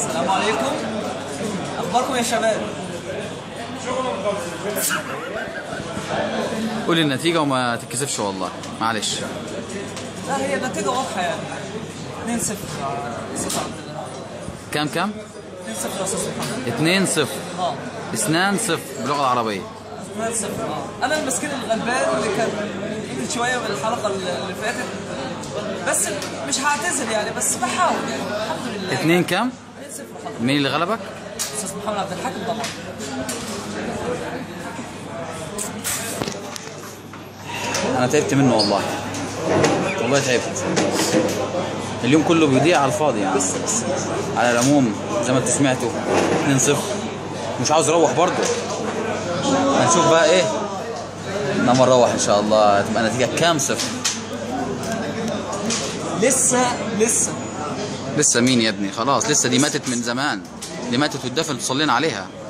السلام عليكم اخباركم يا شباب قول النتيجة وما تتكسفش والله معلش لا هي النتيجه واضحه يعني 2 0 استاذ عبد الله كام كام 2 0 يا استاذ محمد 2 0 اه اثنان صفر باللغة العربية 2 0 اه انا المسكين الغلبان اللي كان قلت شويه من الحلقه اللي فاتت بس مش هعتذر يعني بس بحاول يعني الحمد لله اتنين كام 2 0 حضرتك مين اللي غلبك استاذ محمد عبد الحكيم طبعا انا تعبت منه والله والله تعبت اليوم كله بيضيع على الفاضي يعني على العموم زي ما انتوا سمعتوا 2 0 مش عاوز اروح برضه هنشوف بقى ايه لما نروح ان شاء الله تبقى نتيجة كام صفر لسه لسه لسه مين يا ابني خلاص لسه دي ماتت من زمان دي ماتت والدفن صلينا عليها